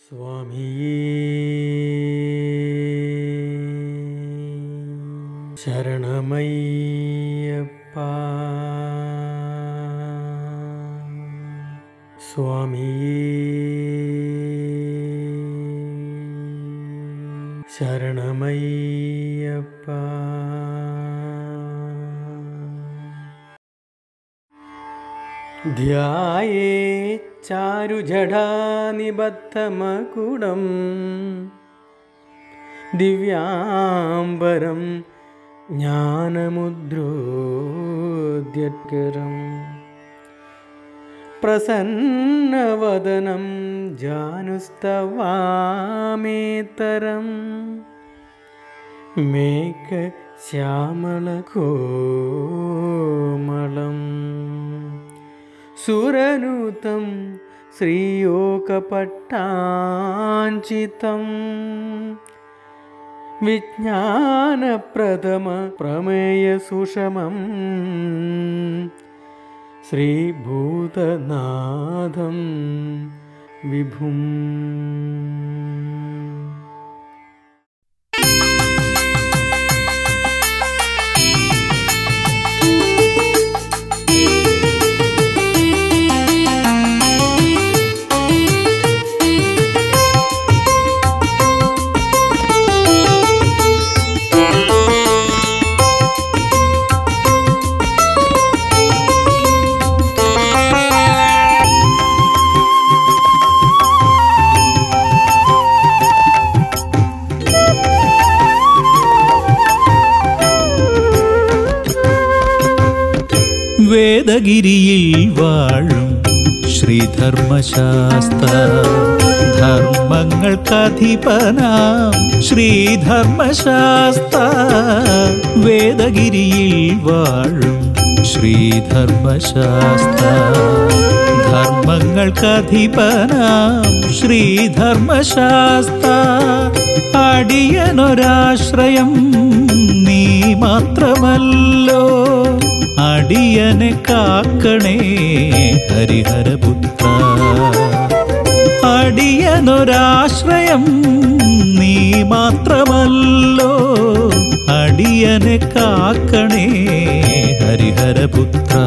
സ്വാമിയേ ശരണമയ്യപ്പ സ്വാമിയേ ശരണമയ്യപ്പ ധ്യായേ ചാരുജടാനിബദ്ധമകുടം ദിവ്യാംബരം ജ്ഞാനമുദ്രോദ്യത്കരം പ്രസന്നവദനം ജാനുസ്തവാമേതരം മേഘശ്യാമളകോമളം സുരനുതം ശ്രീയോഗപട്ടാഞ്ചിതം വിജ്ഞാനപ്രഥമ പ്രമേയസുഷമം ശ്രീഭൂതനാഥം വിഭും വേദഗിരിയിൽ വാഴും ശ്രീധർമ്മശാസ്ത്ര ധർമ്മങ്ങൾക്കധിപനാം ശ്രീധർമ്മശാസ്ത്ര വേദഗിരിയിൽ വാഴും ശ്രീധർമ്മശാസ്ത്ര ധർമ്മങ്ങൾക്കധിപനാം ശ്രീധർമ്മശാസ്ത്ര അടിയനൊരാശ്രയം നീ മാത്രമല്ലോ അടിയനെ കാക്കണേ ഹരിഹരപുത്ര അടിയനൊരാശ്രയം നീ മാത്രമല്ലോ അടിയനെ കാക്കണേ ഹരിഹരപുത്ര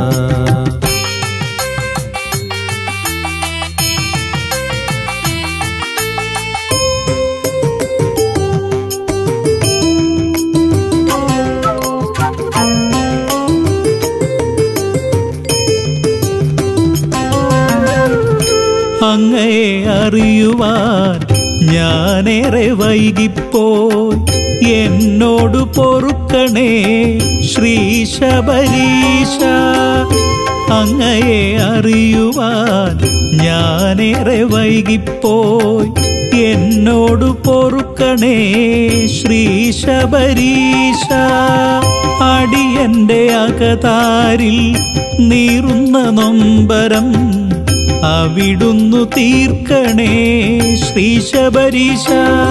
അങ്ങയെ അറിയുവാൻ ഞാനേറെ വൈകിപ്പോയി എന്നോട് പൊറുക്കണേ ശ്രീ ശബരീശ അങ്ങയെ അറിയുവാൻ ഞാനേറെ വൈകിപ്പോയി എന്നോട് പൊറുക്കണേ ശ്രീ ശബരീശ അടിയന്റെ അകതാരിൽ നീറുന്ന നൊമ്പരം അവിടുന്നു തീർക്കണേ ശ്രീ ശബരീശ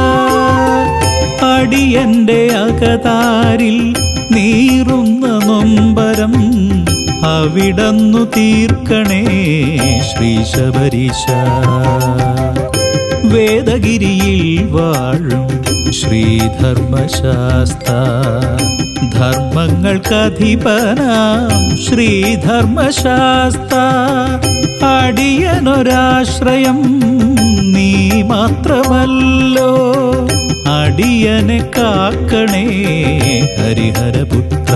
അടിയന്റെ അകതാരിൽ നീറുന്ന നൊമ്പരം അവിടന്നു തീർക്കണേ ശ്രീ ശബരീശ വേദഗിരിയിൽ വാഴും ശ്രീധർമ്മശാസ്ത്ര ധർമ്മങ്ങൾക്കധിപനാം ശ്രീധർമ്മശാസ്ത്ര അടിയനൊരാശ്രയം നീ മാത്രമല്ലോ അടിയനെ കാക്കണേ ഹരിഹരപുത്ര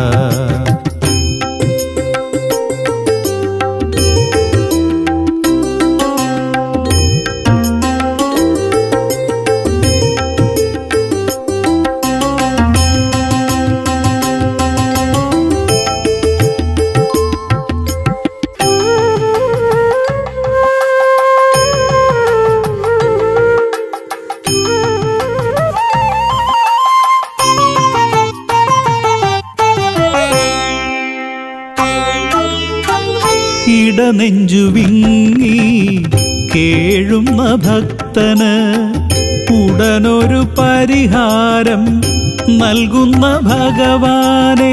ഇടനെഞ്ചു വിങ്ങി കേഴുന്ന ഭക്തന് ഉടനൊരു പരിഹാരം നൽകുന്ന ഭഗവാനെ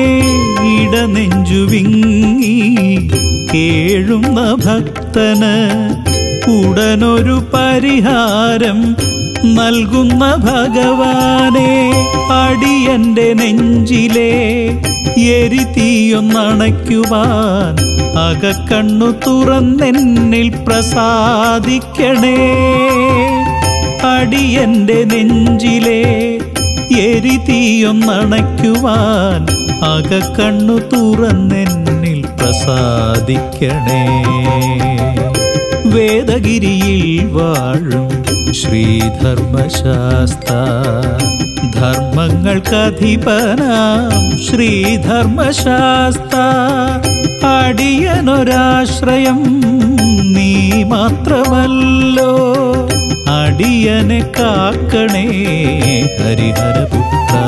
ഇടനെഞ്ചു വിങ്ങി കേഴുന്ന ഭക്തന് ഉടനൊരു പരിഹാരം നൽകുന്ന ഭഗവാനെ അടിയന്റെ നെഞ്ചിലെ എരിതീയൊന്നണയ്ക്കുവാൻ അകക്കണ്ണു തുറന്നെന്നിൽ പ്രസാദിക്കണേ അടിയന്റെ നെഞ്ചിലെ എരിതീയൊന്നണയ്ക്കുവാൻ അകക്കണ്ണു തുറന്നെന്നിൽ പ്രസാദിക്കണേ വേദഗിരിയിൽ വാഴും ശ്രീധർമ്മശാസ്ത ധർമ്മങ്ങൾക്കധിപനാം ശ്രീധർമ്മശാസ്ത അടിയനൊരാശ്രയം നീ മാത്രമല്ലോ അടിയനെ കാക്കണേ ഹരിഹരപുത്ര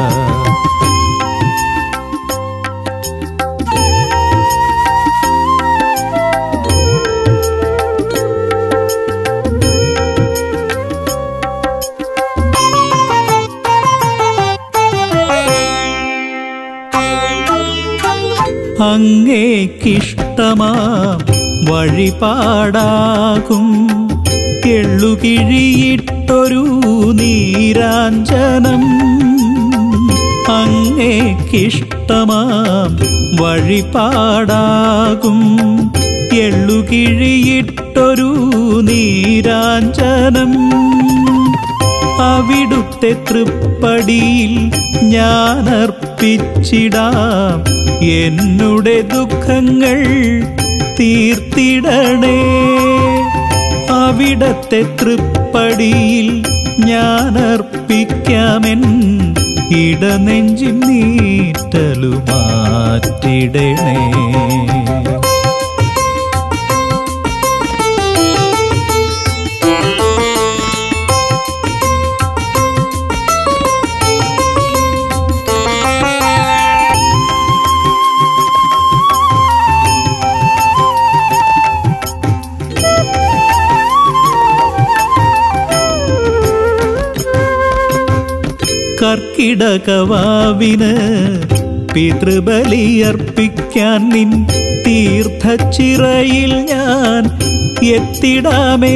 അങ്ങേക്കിഷ്ടമാം വഴിപാടാകും എള്ളുകിഴിയിട്ടൊരു നീരാഞ്ജനം അങ്ങേക്കിഷ്ടമാം വഴിപാടാകും എള്ളുകിഴിയിട്ടൊരു നീരാഞ്ജനം അവിടുത്തെ തൃപ്പടിയിൽ ഞാൻ അർപ്പിച്ചിടാം എന്നുടെ ദുഃഖങ്ങൾ തീർത്തിടണേ അവിടത്തെ തൃപ്പടിയിൽ ഞാൻ അർപ്പിക്കാമെൻ ഇടനെഞ്ചിൻ നീറ്റലു മാറ്റിടണേ കർക്കിടകവാവിന് പിതൃബലിയർപ്പിക്കാൻ നിൻ തീർത്ഥച്ചിറയിൽ ഞാൻ എത്തിടാമേ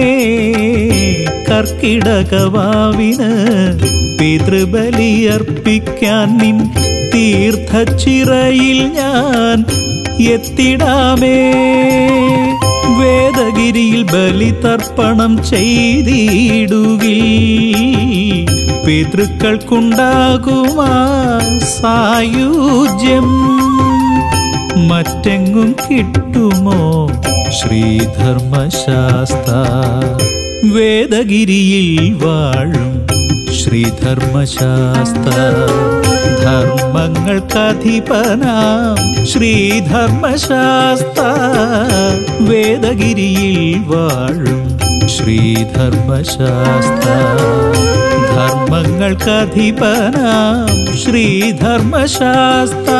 കർക്കിടകവാവിന് പിതൃബലിയർപ്പിക്കാൻ നിൻ തീർത്ഥച്ചിറയിൽ ഞാൻ എത്തിടാമേ വേദഗിരിയിൽ ബലിതർപ്പണം ചെയ്തിടുകിൽ പിതൃക്കൾക്കുണ്ടാകുമാ സായുജ്യം മറ്റെങ്ങും കിട്ടുമോ ശ്രീധർമ്മശാസ്ത വേദഗിരിയിൽ വാഴും ശ്രീധർമ്മശാസ്ത ധർമ്മങ്ങൾക്കധിപനാം ശ്രീധർമ്മശാസ്ത വേദഗിരിയിൽ വാഴും ശ്രീധർമ്മശാസ്ത ധർമ്മങ്ങൾക്കധിപനാം ശ്രീധർമ്മശാസ്ത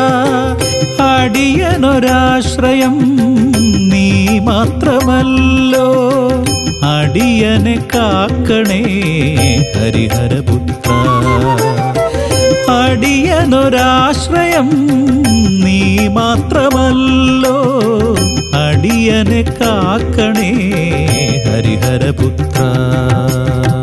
അടിയനൊരാശ്രയം നീ മാത്രമല്ലോ അടിയനെ കാക്കണേ ഹരിഹരപുത്ര അടിയനൊരാശ്രയം നീ മാത്രമല്ലോ അടിയനെ കാക്കണേ ഹരിഹരപുത്ര